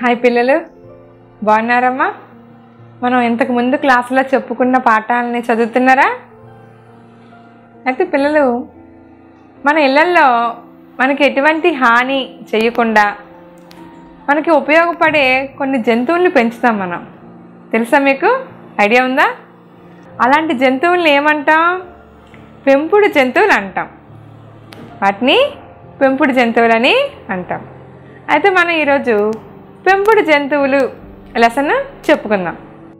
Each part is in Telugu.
హాయ్ పిల్లలు బాగున్నారమ్మా మనం ఇంతకు ముందు క్లాసులో చెప్పుకున్న పాఠాలని చదువుతున్నారా అయితే పిల్లలు మన ఇళ్ళల్లో మనకి ఎటువంటి హాని చేయకుండా మనకి ఉపయోగపడే కొన్ని జంతువుల్ని పెంచుతాం మనం తెలుసా మీకు ఐడియా ఉందా అలాంటి జంతువుల్ని ఏమంటాం పెంపుడు జంతువులు అంటాం వాటిని పెంపుడు జంతువులని అంటాం అయితే మనం ఈరోజు పెంపుడు జంతువులు లెసన్ చెప్పుకుందాం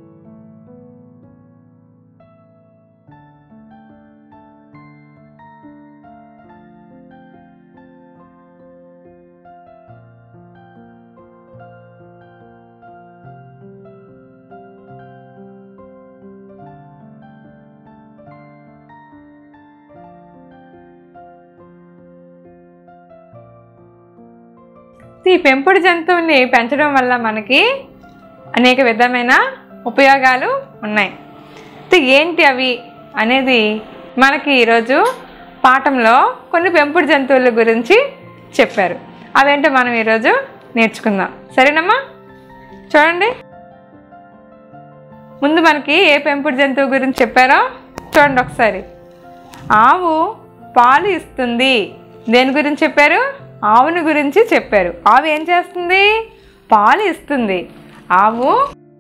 ఈ పెంపుడు జంతువుల్ని పెంచడం వల్ల మనకి అనేక విధమైన ఉపయోగాలు ఉన్నాయి అయితే ఏంటి అవి అనేది మనకి ఈరోజు పాఠంలో కొన్ని పెంపుడు జంతువుల గురించి చెప్పారు అవేంటో మనం ఈరోజు నేర్చుకుందాం సరేనమ్మా చూడండి ముందు మనకి ఏ పెంపుడు జంతువు గురించి చెప్పారో చూడండి ఒకసారి ఆవు పాలు ఇస్తుంది దేని గురించి చెప్పారు ఆవుని గురించి చెప్పారు ఆవు ఏం చేస్తుంది పాలు ఇస్తుంది ఆవు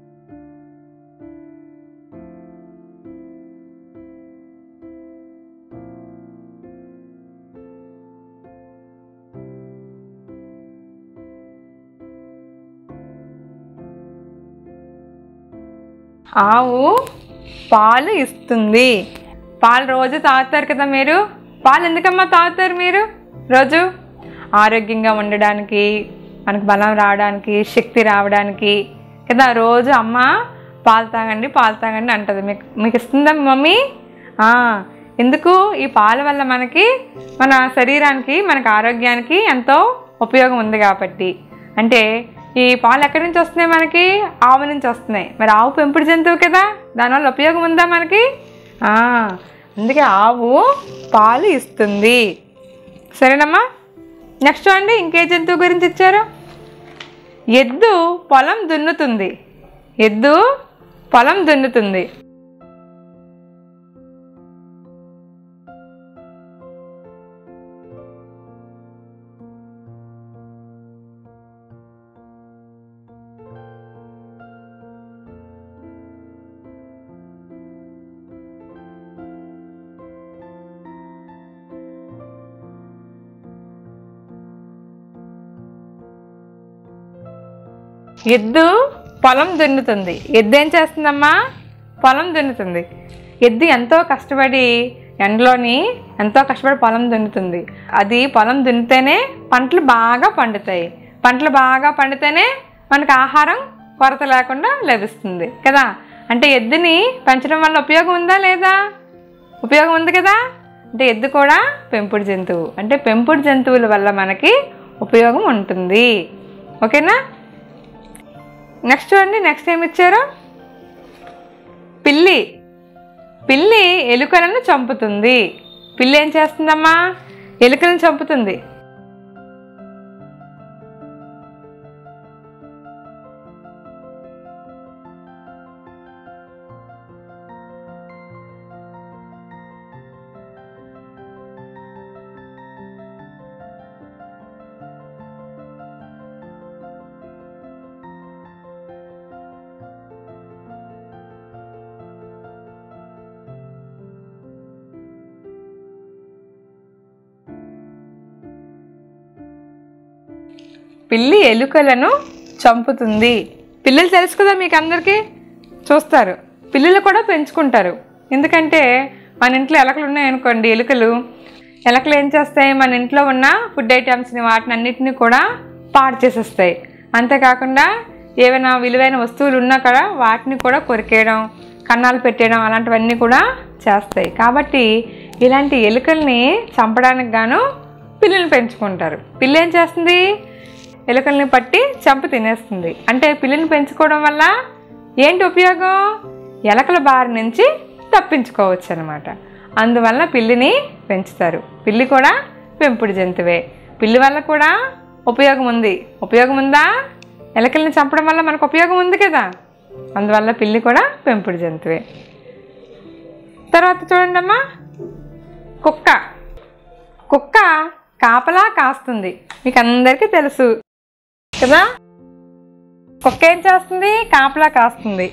ఆవు పాలు ఇస్తుంది పాలు రోజు తాగుతారు కదా మీరు పాలు ఎందుకమ్మా తాగుతారు మీరు రోజు ఆరోగ్యంగా ఉండడానికి మనకు బలం రావడానికి శక్తి రావడానికి కదా రోజు అమ్మ పాలు తాగండి పాలు తాగండి అంటది మీకు మీకు ఇస్తుందా మీ మమ్మీ ఆ, ఎందుకు ఈ పాల వల్ల మనకి మన శరీరానికి మనకి ఆరోగ్యానికి ఎంతో ఉపయోగం ఉంది కాబట్టి అంటే ఈ పాలు ఎక్కడి నుంచి వస్తున్నాయి మనకి ఆవు నుంచి వస్తున్నాయి మరి ఆవు పెంపుడు జంతువు కదా దానివల్ల ఉపయోగం ఉందా మనకి ఆ, అందుకే ఆవు పాలు ఇస్తుంది సరేనమ్మా నెక్స్ట్ చూడండి ఇంకే జంతువు గురించి ఇచ్చారు ఎద్దు పొలం దున్నుతుంది ఎద్దు పొలం దున్నుతుంది ఎద్దు పొలం దున్నుతుంది ఎద్దు ఏం చేస్తుందమ్మా పొలం దున్నుతుంది ఎద్దు ఎంతో కష్టపడి ఎండలోని ఎంతో కష్టపడి పొలం దున్నుతుంది అది పొలం దున్నితేనే పంటలు బాగా పండుతాయి పంటలు బాగా పండితేనే మనకు ఆహారం కొరత లేకుండా లభిస్తుంది కదా అంటే ఎద్దుని పెంచడం వల్ల ఉపయోగం ఉందా లేదా ఉపయోగం ఉంది కదా అంటే ఎద్దు కూడా పెంపుడు జంతువు అంటే పెంపుడు జంతువుల వల్ల మనకి ఉపయోగం ఉంటుంది ఓకేనా నెక్స్ట్ చూడండి నెక్స్ట్ ఏమి ఇచ్చారు పిల్లి పిల్లి ఎలుకలను చంపుతుంది పిల్లి ఏం చేస్తుందమ్మా ఎలుకలను చంపుతుంది పిల్లి ఎలుకలను చంపుతుంది పిల్లలు తెలుసు కదా మీకు అందరికీ చూస్తారు పిల్లలు కూడా పెంచుకుంటారు ఎందుకంటే మన ఇంట్లో ఎలకలు ఉన్నాయనుకోండి ఎలుకలు ఎలకలు ఏం చేస్తాయి మన ఇంట్లో ఉన్న ఫుడ్ ఐటమ్స్ని వాటిని అన్నిటిని కూడా పాడు చేసేస్తాయి అంతేకాకుండా ఏవైనా విలువైన వస్తువులు ఉన్నా కూడా వాటిని కూడా కొరికేయడం కన్నాలు పెట్టేయడం అలాంటివన్నీ కూడా చేస్తాయి కాబట్టి ఇలాంటి ఎలుకల్ని చంపడానికి గాను పిల్లుని పెంచుకుంటారు పిల్ల ఏం చేస్తుంది ఎలుకల్ని పట్టి చంపి తినేస్తుంది అంటే పిల్లిని పెంచుకోవడం వల్ల ఏంటి ఉపయోగం ఎలకల బారి నుంచి తప్పించుకోవచ్చు అనమాట అందువల్ల పిల్లిని పెంచుతారు పిల్లి కూడా పెంపుడు జంతువే పిల్లి వల్ల కూడా ఉపయోగం ఉంది ఉపయోగం ఉందా ఎలకల్ని చంపడం వల్ల మనకు ఉపయోగం ఉంది కదా అందువల్ల పిల్లి కూడా పెంపుడు జంతువే తర్వాత చూడండి అమ్మా కుక్క కుక్క కాపలా కాస్తుంది మీకు అందరికీ తెలుసు కదా కుక్క ఏం చేస్తుంది కాపలా కాస్తుంది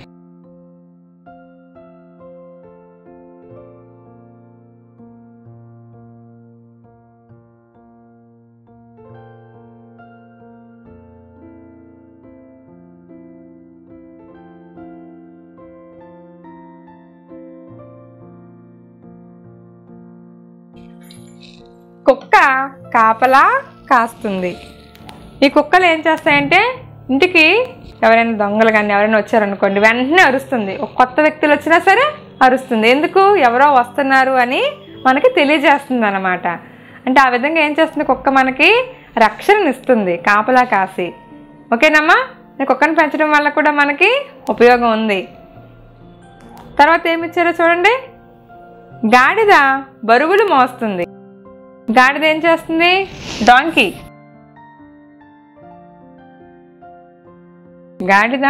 కుక్క కాపలా కాస్తుంది ఈ కుక్కలు ఏం చేస్తాయంటే ఇంటికి ఎవరైనా దొంగలు కానీ ఎవరైనా వచ్చారనుకోండి వెంటనే అరుస్తుంది ఒక కొత్త వ్యక్తులు వచ్చినా సరే అరుస్తుంది ఎందుకు ఎవరో వస్తున్నారు అని మనకి తెలియజేస్తుంది అనమాట అంటే ఆ విధంగా ఏం చేస్తుంది కుక్క మనకి రక్షణనిస్తుంది కాపలా కాసి ఓకేనమ్మా ఈ కుక్కను పెంచడం వల్ల కూడా మనకి ఉపయోగం ఉంది తర్వాత ఏమి ఇచ్చారో చూడండి గాడిద బరువులు మోస్తుంది గాడిద ఏం చేస్తుంది డాంకీ గాడిద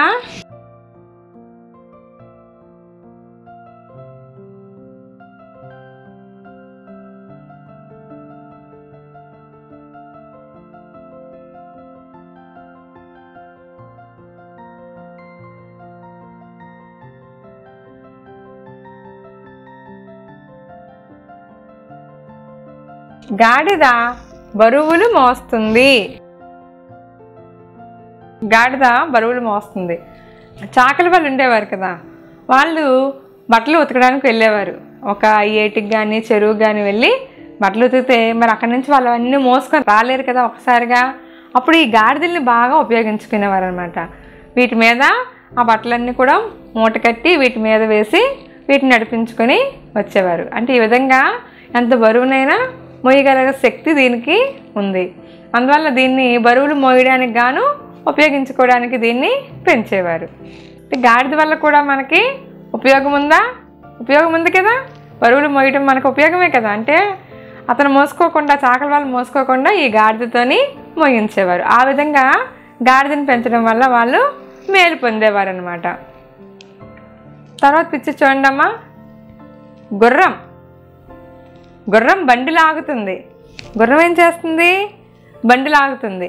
గాడిద బరువులు మోస్తుంది గాడిద బరువులు మోస్తుంది చాకలి వాళ్ళు ఉండేవారు కదా వాళ్ళు బట్టలు ఉతకడానికి వెళ్ళేవారు ఒక ఏటికి కానీ చెరువుకి కానీ వెళ్ళి బట్టలు ఉతికితే మరి అక్కడి నుంచి వాళ్ళు అన్నీ మోసుకొని రాలేరు కదా ఒకసారిగా అప్పుడు ఈ గాడిదల్ని బాగా ఉపయోగించుకునేవారు అనమాట వీటి మీద ఆ బట్టలన్నీ కూడా మూట కట్టి వీటి మీద వేసి వీటిని నడిపించుకొని వచ్చేవారు అంటే ఈ విధంగా ఎంత బరువునైనా మోయగల శక్తి దీనికి ఉంది అందువల్ల దీన్ని బరువులు మోయడానికి గాను ఉపయోగించుకోవడానికి దీన్ని పెంచేవారు ఈ గాడిద వల్ల కూడా మనకి ఉపయోగం ఉందా ఉపయోగం ఉంది కదా బరువులు మోయడం మనకు ఉపయోగమే కదా అంటే అతను మోసుకోకుండా చాకల వాళ్ళు మోసుకోకుండా ఈ గాడిదతోని మోయించేవారు ఆ విధంగా గాడిదని పెంచడం వల్ల వాళ్ళు మేలు పొందేవారు అనమాట తర్వాత పిచ్చి చూడండి అమ్మా గుర్రం గుర్రం బండి లాగుతుంది గుర్రం ఏం చేస్తుంది బండి లాగుతుంది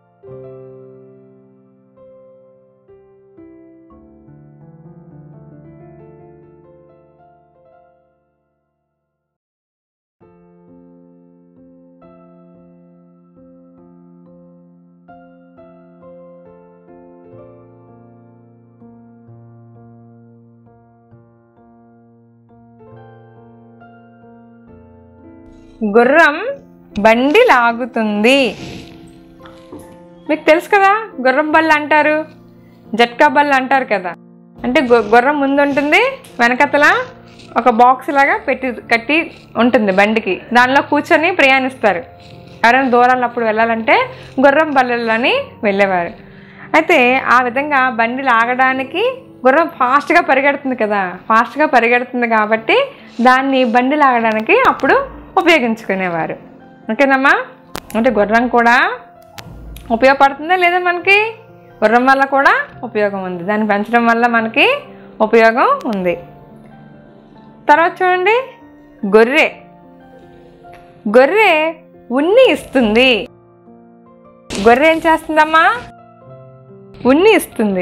గుర్రం బండి లాగుతుంది మీకు తెలుసు కదా గుర్రం బళ్ళు అంటారు జట్కా బళ్ళు అంటారు కదా అంటే గు- గుర్రం ముందు ఉంటుంది వెనకతల ఒక బాక్స్ లాగా పెట్టి కట్టి ఉంటుంది బండికి దానిలో కూర్చొని ప్రయాణిస్తారు ఎవరైనా దూరాలు అప్పుడు వెళ్ళాలంటే గుర్రం బళ్ళలోని వెళ్ళేవారు అయితే ఆ విధంగా బండి లాగడానికి గుర్రం ఫాస్ట్గా పరిగెడుతుంది కదా ఫాస్ట్గా పరిగెడుతుంది కాబట్టి దాన్ని బండి లాగడానికి అప్పుడు ఉపయోగించుకునేవారు ఓకేనమ్మా అంటే గుర్రం కూడా ఉపయోగపడుతుందా లేదా మనకి గుర్రం వల్ల కూడా ఉపయోగం ఉంది దాన్ని పెంచడం వల్ల మనకి ఉపయోగం ఉంది తర్వాత చూడండి గొర్రె గొర్రె ఉన్ని ఇస్తుంది గొర్రె ఏం చేస్తుందమ్మా ఉన్ని ఇస్తుంది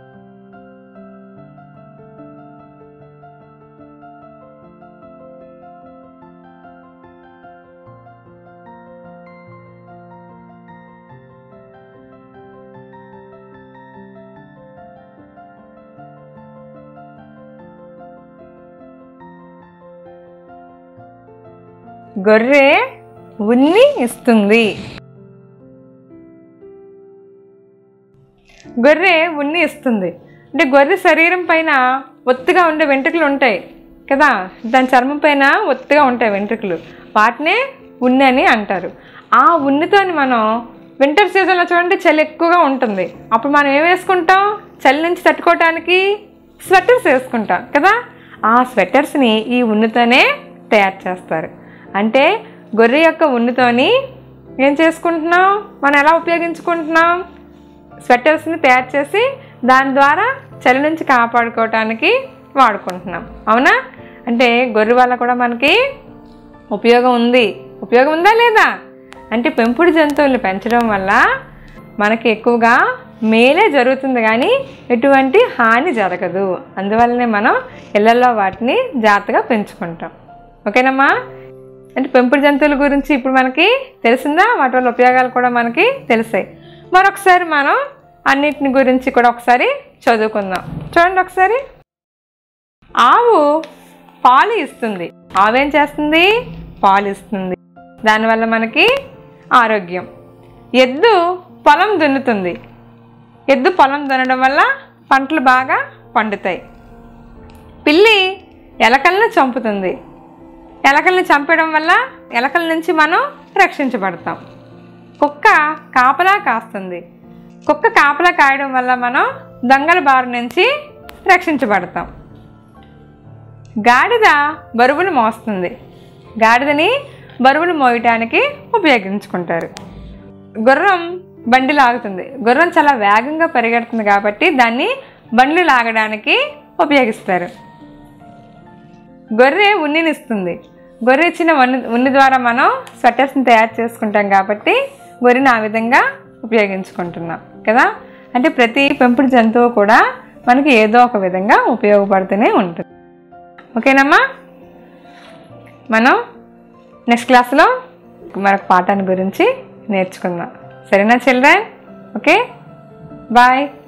గొర్రె ఉన్ని ఇస్తుంది గొర్రె ఉన్ని ఇస్తుంది అంటే గొర్రె శరీరం పైన ఒత్తుగా ఉండే వెంట్రుకలు ఉంటాయి కదా దాని చర్మం పైన ఒత్తుగా ఉంటాయి వెంట్రుకలు వాటినే ఉన్ని అని అంటారు ఆ ఉన్నితోని మనం వింటర్ సీజన్లో చూడండి చలి ఎక్కువగా ఉంటుంది అప్పుడు మనం ఏం వేసుకుంటాం చలి నుంచి తట్టుకోవటానికి స్వెటర్స్ వేసుకుంటాం కదా ఆ స్వెటర్స్ని ఈ ఉన్నితోనే తయారు చేస్తారు అంటే గొర్రె యొక్క ఉన్నితోని ఏం చేసుకుంటున్నాం మనం ఎలా ఉపయోగించుకుంటున్నాం స్వెటర్స్ని తయారు చేసి దాని ద్వారా చలి నుంచి కాపాడుకోవటానికి వాడుకుంటున్నాం అవునా అంటే గొర్రె వల్ల కూడా మనకి ఉపయోగం ఉంది ఉపయోగం ఉందా లేదా అంటే పెంపుడు జంతువుల్ని పెంచడం వల్ల మనకి ఎక్కువగా మేలే జరుగుతుంది కానీ ఎటువంటి హాని జరగదు అందువల్లనే మనం ఇళ్లలో వాటిని జాగ్రత్తగా పెంచుకుంటాం ఓకేనమ్మా అంటే పెంపుడు జంతువుల గురించి ఇప్పుడు మనకి తెలిసిందా వాటి వల్ల ఉపయోగాలు కూడా మనకి తెలిసాయి మరొకసారి మనం అన్నిటిని గురించి కూడా ఒకసారి చదువుకుందాం చూడండి ఒకసారి ఆవు పాలు ఇస్తుంది ఆవు ఏం చేస్తుంది పాలు ఇస్తుంది దానివల్ల మనకి ఆరోగ్యం ఎద్దు పొలం దున్నుతుంది ఎద్దు పొలం దున్నడం వల్ల పంటలు బాగా పండుతాయి పిల్లి ఎలకలను చంపుతుంది ఎలకల్ని చంపడం వల్ల ఎలకల నుంచి మనం రక్షించబడతాం కుక్క కాపలా కాస్తుంది కుక్క కాపలా కాయడం వల్ల మనం దొంగల బారి నుంచి రక్షించబడతాం గాడిద బరువులు మోస్తుంది గాడిదని బరువులు మోయటానికి ఉపయోగించుకుంటారు గుర్రం బండి లాగుతుంది గుర్రం చాలా వేగంగా పరిగెడుతుంది కాబట్టి దాన్ని బండ్లు లాగడానికి ఉపయోగిస్తారు గొర్రె ఉన్నినిస్తుంది గొర్రె ఇచ్చిన ఉన్ని ఉన్ని ద్వారా మనం స్వెటర్స్ని తయారు చేసుకుంటాం కాబట్టి గొర్రెని ఆ విధంగా ఉపయోగించుకుంటున్నాం కదా అంటే ప్రతి పెంపుడు జంతువు కూడా మనకి ఏదో ఒక విధంగా ఉపయోగపడుతూనే ఉంటుంది ఓకేనమ్మా మనం నెక్స్ట్ క్లాస్లో మరొక పాఠాన్ని గురించి నేర్చుకుందాం సరేనా చిల్డ్రన్ ఓకే బాయ్